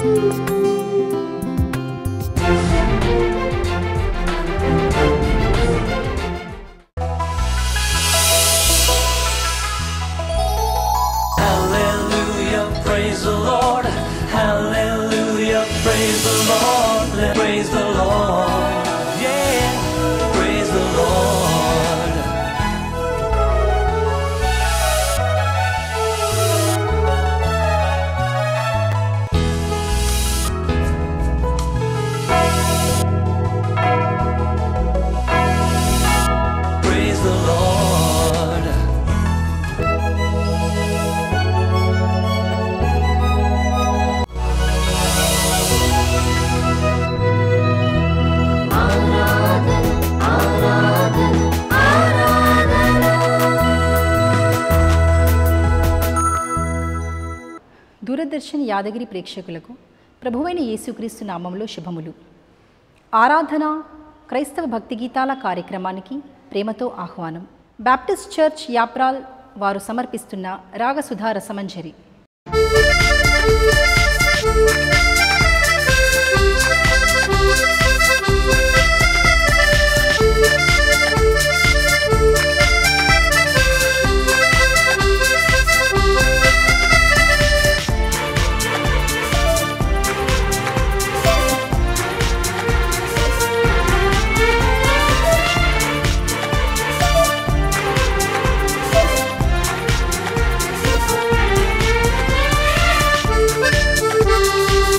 Hallelujah, praise the Lord. Hallelujah, praise the Lord. Let- Praise the Lord. Yeah, praise the Lord. Praise the Lord. Doordarshan Yadagiri ప్రేక్షకులకు ప్రభువైన యేసుక్రీస్తు నామంలో శుభములు ఆరాధన క్రైస్తవ భక్తి గీతాల కార్యక్రమానికి ప్రేమతో ఆహ్వానం బ్యాప్టిస్ట్ చర్చ్ యాప్రాల్ వారు సమర్పిస్తున్న రాగసుధా రసమంజరి Thank you.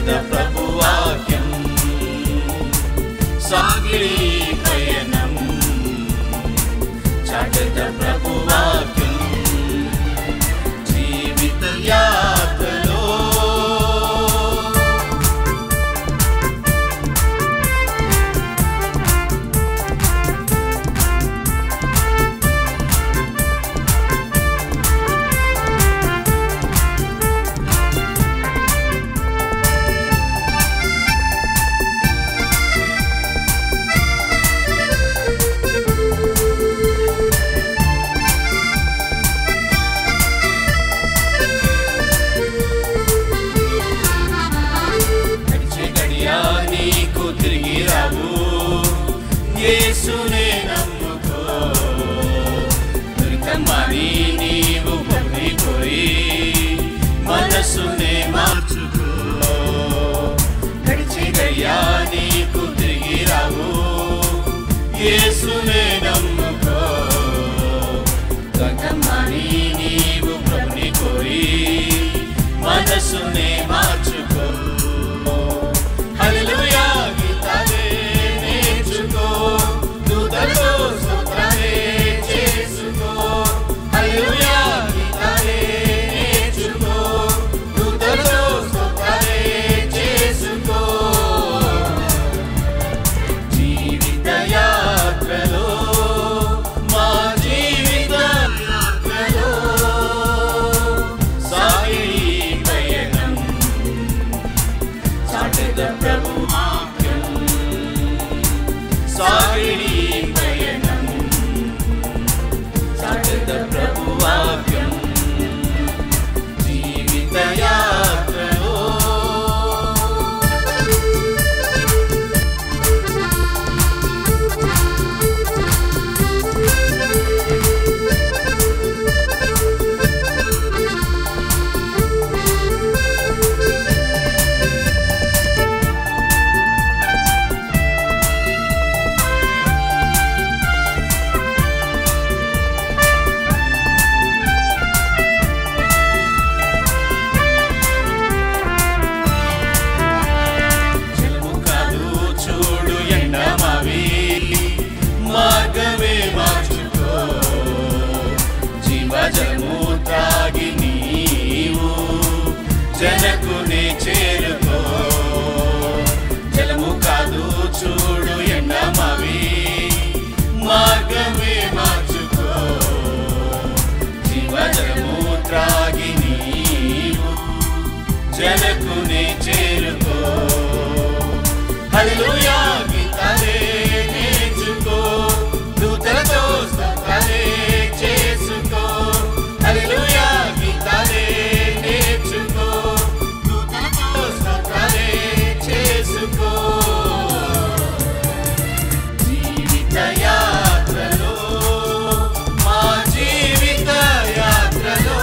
చాటుత ప్రభు వాక్యం సాగిరి పయనం చాటుత ప్రభు వాక్యం జీవిత యాత్రలో గడిచే గడియా నీకు తిరిగి రావు యేసునే నమ్ముకో దొరికమ్మని నీవు పొంది పోయి మనసునే మార్చుకో గడిచే గడియా నీకు తిరిగి రావు యేసునే నమ్ముకో దొరికమ్మని నీవు ప్రభుని కోరి మనసునే మార్చుకో హల్లెలూయా గీతాలే నేర్చుకో దూతలతో స్తోత్రాలే చేసుకో హల్లెలూయా గీతాలే నేర్చుకో దూతలతో స్తోత్రాలే చేసుకో జీవిత యాత్రలో మా జీవిత యాత్రలో సాగిరి పయనం చాటెద ప్రభు వాక్యం సాగిరి పయనం చాటెద ప్రభు వాక్యం జీవిత యాత్రలో జలము కాదు చూడు ఎండమావి మార్గమే మార్చుకో జీవజలము తాగి నీవు జనకునే చేరుకో జలము కాదు చూడు ఎండమావి మార్గమే మార్చుకో జీవజలము త్రాగి నీవు జనకునే చేరుకో హల్లెలూయా గీతాలే నేర్చుకో దూతలతో స్తోత్రాలే చేసుకో హల్లెలూయా గీతాలే నేర్చుకో దూతలతో స్తోత్రాలే చేసుకో జీవిత యాత్రలో మా జీవిత యాత్రలో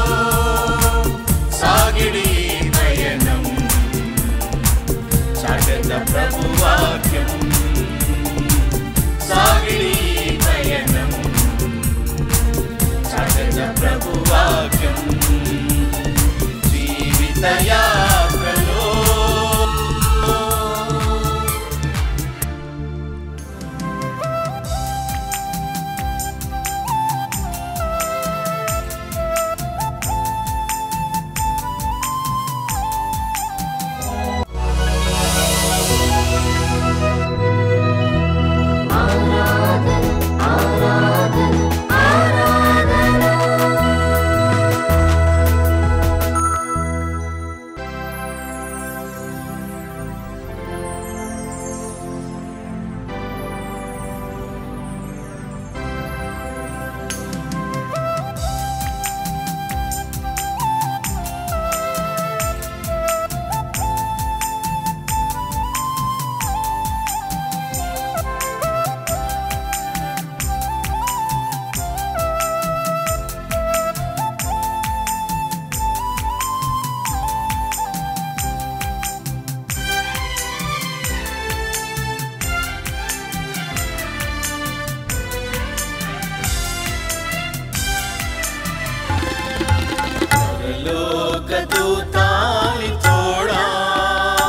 సాగిడి పయనం చాటెద ప్రభు వాక్యం సాగిడి పయనం చాటెద ప్రభు వాక్యం జీవిత యాత్రలో లోకదూతాలి తోడా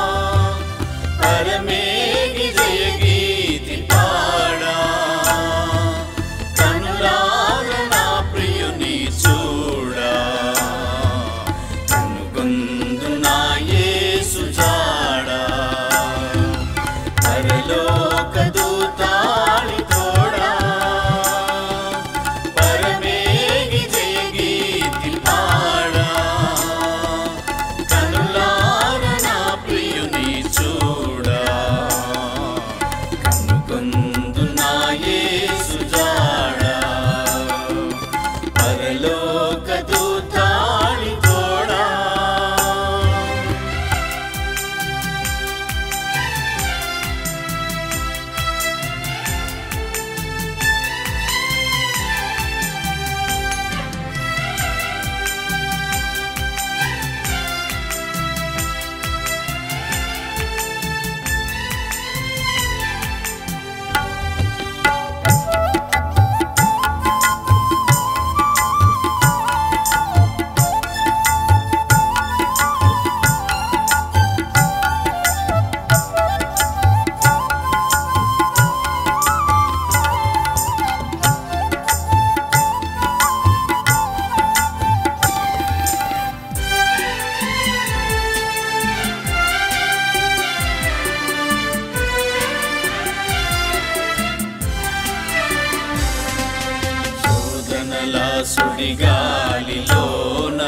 సుడిగాలిలోనా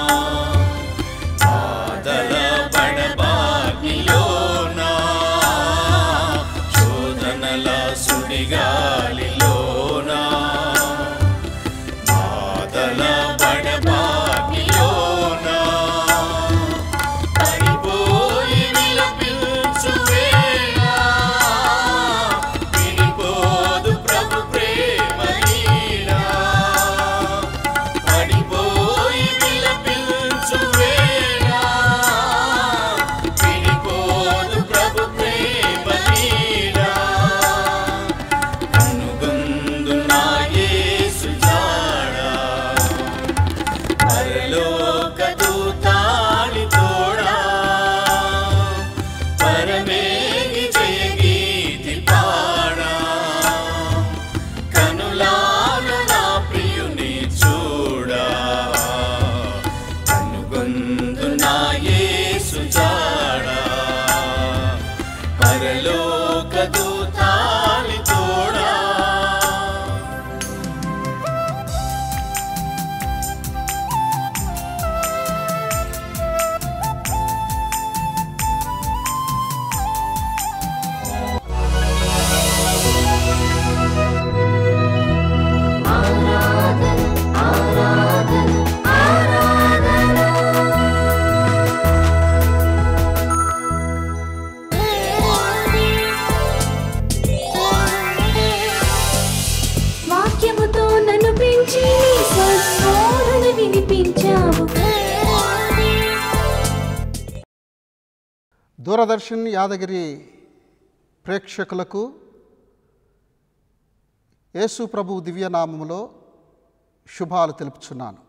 బాధల బడబాగ్నిలోనా శోధనల సుడిగాలిలోనా బాధల బడబాగ్నిలోనా పడిపోయి విలపించు వేళ విడిపోదు ప్రభు ప్రేమ నీడ పడిపోయి విలపించు వేళ విడిపోదు ప్రభు ప్రేమ నీడ కనుగొందు నా యేసు జాడా పరలోక దూతాళి తోడా పరమేగి జయ గీతి పాడా కనులాలు నా ప్రియుని చూడా కనుగొందు నా యేసు జాడా పరలోక దూతాళి తోడా వాక్యముతో నన్ను పెంచి నీ స్వస్మరణ వినిపించావు దూరదర్శన్ యాదగిరి ప్రేక్షకులకు యేసు ప్రభు దివ్యనామములో శుభాలు తెలుపుచున్నాను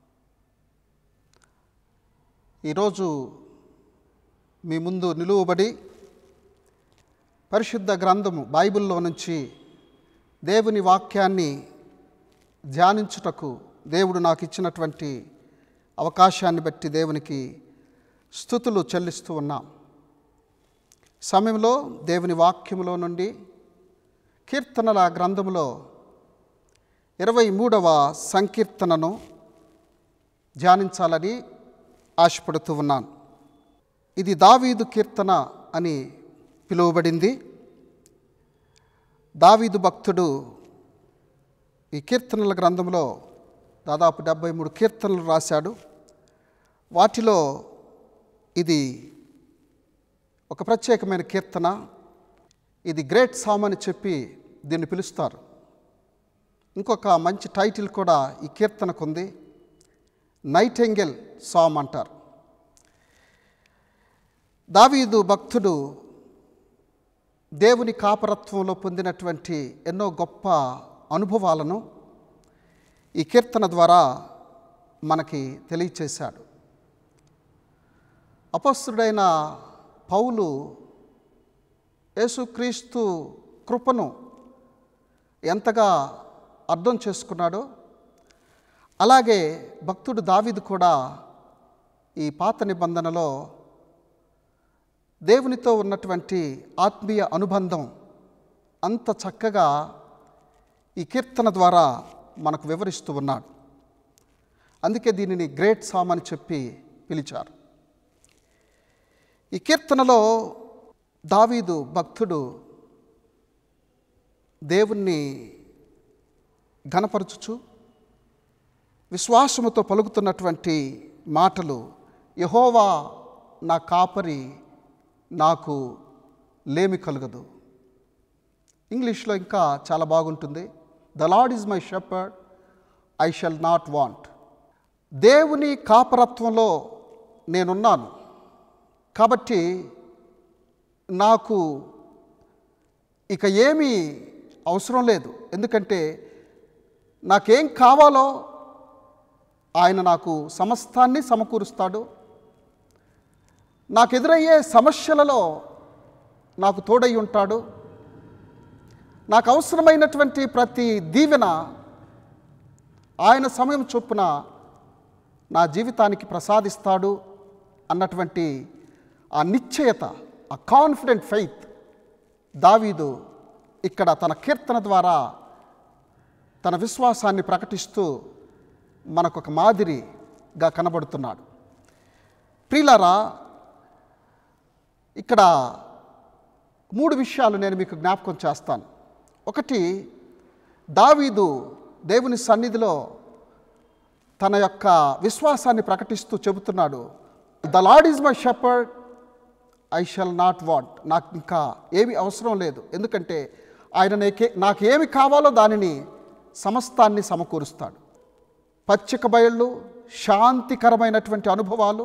ఈరోజు మీ ముందు నిలువబడి పరిశుద్ధ గ్రంథము బైబిల్లో నుంచి దేవుని వాక్యాన్ని ధ్యానించుటకు దేవుడు నాకు ఇచ్చినటువంటి అవకాశాన్ని బట్టి దేవునికి స్థుతులు చెల్లిస్తూ ఉన్నాం సమయంలో దేవుని వాక్యములో నుండి కీర్తనల గ్రంథములో ఇరవై మూడవ సంకీర్తనను ధ్యానించాలని ఆశపడుతూ ఉన్నాను ఇది దావీదు కీర్తన అని పిలువబడింది దావీదు భక్తుడు ఈ కీర్తనల గ్రంథంలో దాదాపు డెబ్భై మూడు కీర్తనలు రాశాడు వాటిలో ఇది ఒక ప్రత్యేకమైన కీర్తన ఇది గ్రేట్ సామ్ అని చెప్పి దీన్ని పిలుస్తారు ఇంకొక మంచి టైటిల్ కూడా ఈ కీర్తనకు ఉంది నైటెంగెల్ సామ్ అంటారు దావీదు భక్తుడు దేవుని కాపరత్వంలో పొందినటువంటి ఎన్నో గొప్ప అనుభవాలను ఈ కీర్తన ద్వారా మనకి తెలియచేశాడు అపస్తుడైన పౌలు యేసుక్రీస్తు కృపను ఎంతగా అర్థం చేసుకున్నాడో అలాగే భక్తుడు దావీదు కూడా ఈ పాత నిబంధనలో దేవునితో ఉన్నటువంటి ఆత్మీయ అనుబంధం అంత చక్కగా ఈ కీర్తన ద్వారా మనకు వివరిస్తూ ఉన్నాడు అందుకే దీనిని గ్రేట్ సామ్ అని చెప్పి పిలిచారు ఈ కీర్తనలో దావీదు భక్తుడు దేవుణ్ణి ఘనపరచుచు విశ్వాసముతో పలుకుతున్నటువంటి మాటలు యహోవా నా కాపరి నాకు లేమి కలగదు ఇంగ్లీష్లో ఇంకా చాలా బాగుంటుంది the Lord is my shepherd I shall not want దేవుని కాపరత్వంలో నేనున్నాను కాబట్టి నాకు ఇక ఏమీ అవసరం లేదు ఎందుకంటే నాకేం కావాలో ఆయన నాకు సమస్తాన్ని సమకూరుస్తాడు నాకు ఎదురయ్యే సమస్యలలో నాకు తోడై ఉంటాడు నాకు అవసరమైనటువంటి ప్రతి దీవెన ఆయన సమయం చొప్పున నా జీవితానికి ప్రసాదిస్తాడు అన్నటువంటి ఆ నిశ్చయత ఆ కాన్ఫిడెంట్ ఫెయిత్ దావీదు ఇక్కడ తన కీర్తన ద్వారా తన విశ్వాసాన్ని ప్రకటిస్తూ మనకు ఒక మాదిరిగా కనబడుతున్నాడు ప్రియులారా ఇక్కడ మూడు విషయాలు నేను మీకు జ్ఞాపకం చేస్తాను ఒకటి దావీదు దేవుని సన్నిధిలో తన యొక్క విశ్వాసాన్ని ప్రకటిస్తూ చెబుతున్నాడు the Lord is my shepherd I shall not want నాకు ఇంకా ఏమి అవసరం లేదు ఎందుకంటే ఆయన నాకే నాకు ఏమి కావాలో దానిని సమస్తాన్ని సమకూరుస్తాడు పచ్చిక బయళ్ళు శాంతికరమైనటువంటి అనుభవాలు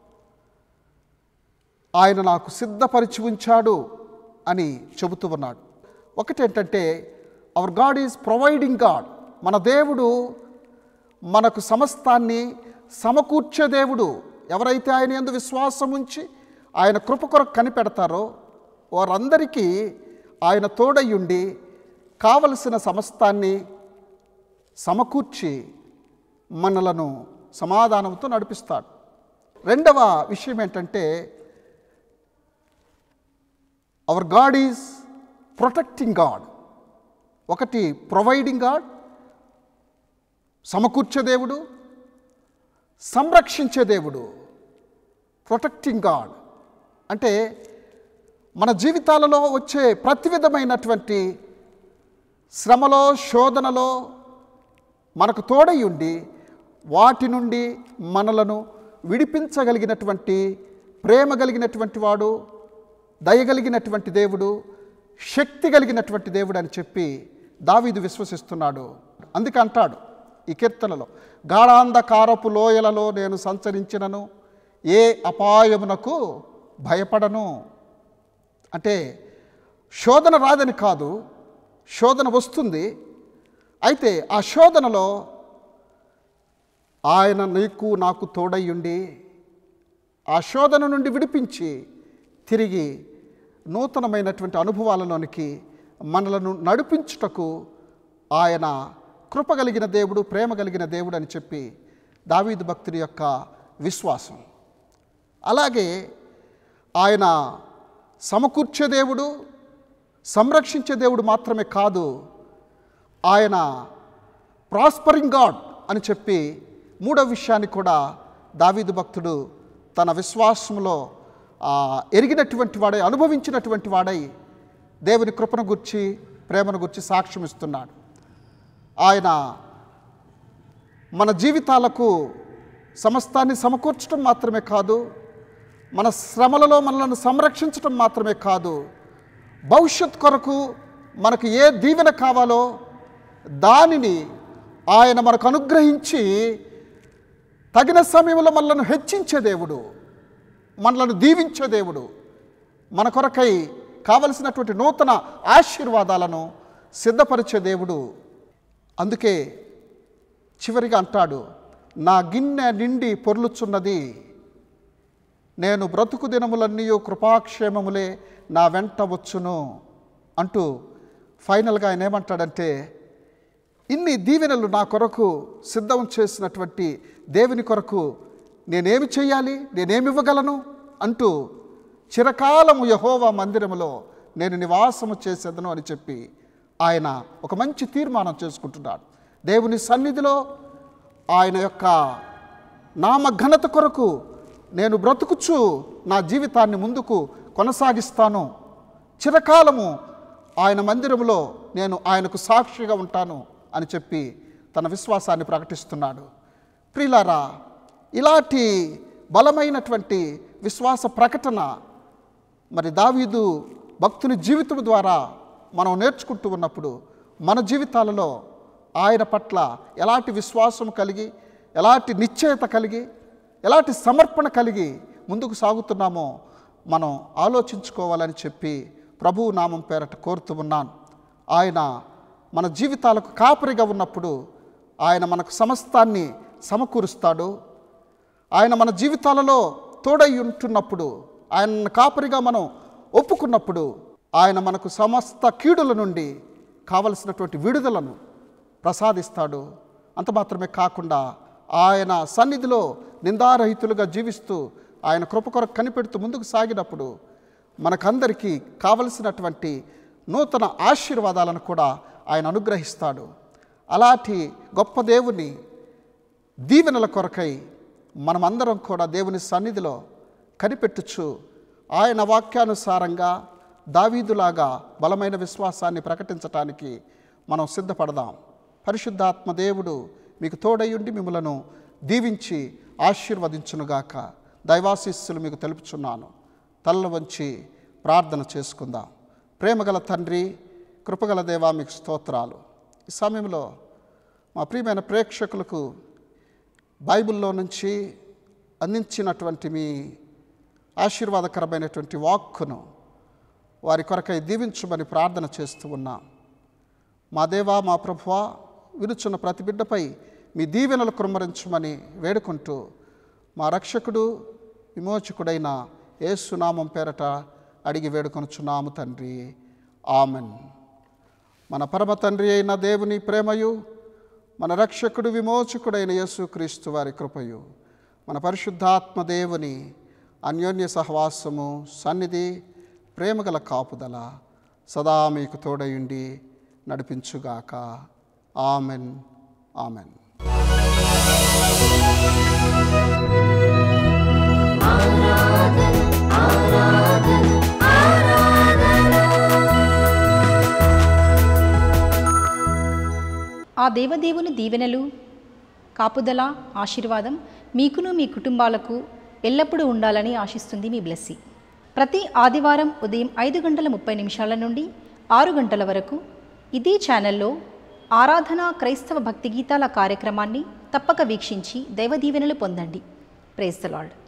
ఆయన నాకు సిద్ధపరిచి ఉంచాడు అని చెబుతూ ఉన్నాడు ఒకటేంటంటే our God is providing God మన దేవుడు మనకు సమస్తాన్ని సమకూర్చే దేవుడు ఎవరైతే ఆయన ఎందు విశ్వాసం ఉంచి ఆయన కృప కొరకు కనిపెడతారో వారందరికీ ఆయన తోడయ్యుండి కావలసిన సమస్తాన్ని సమకూర్చి మనలను సమాధానంతో నడిపిస్తాడు రెండవ విషయం ఏంటంటే our God is protecting God ఒకటి ప్రొవైడింగ్ గాడ్ సమకూర్చే దేవుడు సంరక్షించే దేవుడు ప్రొటెక్టింగ్ గాడ్ అంటే మన జీవితాలలో వచ్చే ప్రతి విధమైనటువంటి శ్రమలో శోధనలో మనకు తోడై ఉండి వాటి నుండి మనలను విడిపించగలిగినటువంటి ప్రేమ కలిగినటువంటి వాడు దయగలిగినటువంటి దేవుడు శక్తి కలిగినటువంటి దేవుడు అని చెప్పి దావీదు విశ్వసిస్తున్నాడు అందుకే అంటాడు ఈ కీర్తనలో గాఢాంధకారపు లోయలలో నేను సంచరించినను ఏ అపాయమునకు భయపడను అంటే శోధన రాదని కాదు శోధన వస్తుంది అయితే ఆ శోధనలో ఆయన నీకు నాకు తోడయ్యుండి ఆ శోధన నుండి విడిపించి తిరిగి నూతనమైనటువంటి అనుభవాలలోనికి మనలను నడిపించుటకు ఆయన కృప కలిగిన దేవుడు ప్రేమ కలిగిన దేవుడు అని చెప్పి దావీదు భక్తుడి యొక్క విశ్వాసం అలాగే ఆయన సమకూర్చే దేవుడు సంరక్షించే దేవుడు మాత్రమే కాదు ఆయన ప్రాస్పరింగ్ గాడ్ అని చెప్పి మూడో విషయాన్ని కూడా దావీదు భక్తుడు తన విశ్వాసంలో ఆ, ఎరిగినటువంటి వాడై అనుభవించినటువంటి వాడై దేవుని కృపను గుర్చి ప్రేమను గుర్చి సాక్ష్యం ఇస్తున్నాడు ఆయన మన జీవితాలకు సమస్తాన్ని సమకూర్చడం మాత్రమే కాదు మన శ్రమలలో మనలను సంరక్షించడం మాత్రమే కాదు భవిష్యత్ కొరకు మనకు ఏ దీవెన కావాలో దానిని ఆయన మనకు అనుగ్రహించి తగిన సమయంలో మనలను హెచ్చించే దేవుడు మనలను దీవించే దేవుడు మన కొరకై కావలసినటువంటి నూతన ఆశీర్వాదాలను సిద్ధపరిచే దేవుడు అందుకే చివరిగా అంటాడు నా గిన్నె నిండి పొర్లుచున్నది నేను బ్రతుకు దినములన్నీ కృపాక్షేమములే నా వెంట వచ్చును అంటూ ఫైనల్గా ఆయన ఏమంటాడంటే ఇన్ని దీవెనలు నా కొరకు సిద్ధం చేసినటువంటి దేవుని కొరకు నేనేమి చేయాలి నేనేమి ఇవ్వగలను అంటూ చిరకాలము యహోవా మందిరములో నేను నివాసము చేసేదను అని చెప్పి ఆయన ఒక మంచి తీర్మానం చేసుకుంటున్నాడు దేవుని సన్నిధిలో ఆయన యొక్క నామ ఘనత కొరకు నేను బ్రతుకుచు నా జీవితాన్ని ముందుకు కొనసాగిస్తాను చిరకాలము ఆయన మందిరంలో నేను ఆయనకు సాక్షిగా ఉంటాను అని చెప్పి తన విశ్వాసాన్ని ప్రకటిస్తున్నాడు ప్రిలారా ఇలాంటి బలమైనటువంటి విశ్వాస ప్రకటన మరి దావీదు భక్తుని జీవితం ద్వారా మనం నేర్చుకుంటూ ఉన్నప్పుడు మన జీవితాలలో ఆయన పట్ల ఎలాంటి విశ్వాసం కలిగి ఎలాంటి నిశ్చయత కలిగి ఎలాంటి సమర్పణ కలిగి ముందుకు సాగుతున్నామో మనం ఆలోచించుకోవాలని చెప్పి ప్రభువు నామం పేరట కోరుతూ ఉన్నాను ఆయన మన జీవితాలకు కాపరిగా ఉన్నప్పుడు ఆయన మనకు సమస్తాన్ని సమకూరుస్తాడు ఆయన మన జీవితాలలో తోడై ఉంటున్నప్పుడు ఆయన కాపరిగా మనం ఒప్పుకున్నప్పుడు ఆయన మనకు సమస్త కీడుల నుండి కావలసినటువంటి విడుదలను ప్రసాదిస్తాడు అంత మాత్రమే కాకుండా ఆయన సన్నిధిలో నిందారహితులుగా జీవిస్తూ ఆయన కృప కొరకు కనిపెడుతూ ముందుకు సాగినప్పుడు మనకందరికీ కావలసినటువంటి నూతన ఆశీర్వాదాలను కూడా ఆయన అనుగ్రహిస్తాడు అలాంటి గొప్ప దేవుని దీవెనల కొరకై మనమందరం కూడా దేవుని సన్నిధిలో కనిపెట్టుచు ఆయన వాక్యానుసారంగా దావీదులాగా బలమైన విశ్వాసాన్ని ప్రకటించటానికి మనం సిద్ధపడదాం పరిశుద్ధాత్మ దేవుడు మీకు తోడయుండి మిమ్మలను దీవించి ఆశీర్వదించునుగాక దైవాశీస్సులు మీకు తెలుపుచున్నాను తల్ల వంచి ప్రార్థన చేసుకుందాం ప్రేమగల తండ్రి కృపగల దేవా మీకు స్తోత్రాలు ఈ సమయంలో మా ప్రియమైన ప్రేక్షకులకు బైబిల్లో నుంచి అందించినటువంటి మీ ఆశీర్వాదకరమైనటువంటి వాక్కును వారి కొరకై దీవించమని ప్రార్థన చేస్తూ ఉన్నాం మా దేవా మా ప్రభువా వినుచున్న ప్రతి బిడ్డపై మీ దీవెనలు కుమ్మరించమని వేడుకుంటూ మా రక్షకుడు విమోచకుడైన యేసునామం పేరట అడిగి వేడుకొనుచున్నాము తండ్రి ఆమెన్ మన పరమ తండ్రి అయిన దేవుని ప్రేమయు మన రక్షకుడు విమోచకుడైన యేసుక్రీస్తు వారి కృపయు మన పరిశుద్ధాత్మ దేవుని అన్యోన్య సహవాసము సన్నిధి ప్రేమగల కాపుదల సదా మీకు తోడయుండి నడిపించుగాక ఆమెన్ ఆమెన్ ఆ దేవదేవుని దీవెనలు కాపుదల ఆశీర్వాదం మీకును మీ కుటుంబాలకు ఎల్లప్పుడూ ఉండాలని ఆశిస్తుంది మీ బ్లెస్సీ ప్రతి ఆదివారం ఉదయం ఐదు గంటల ముప్పై నిమిషాల నుండి ఆరు గంటల వరకు ఇదే ఛానల్లో ఆరాధన క్రైస్తవ భక్తి గీతాల కార్యక్రమాన్ని తప్పక వీక్షించి దైవ దీవెనలు పొందండి ప్రేస్ ద లార్డ్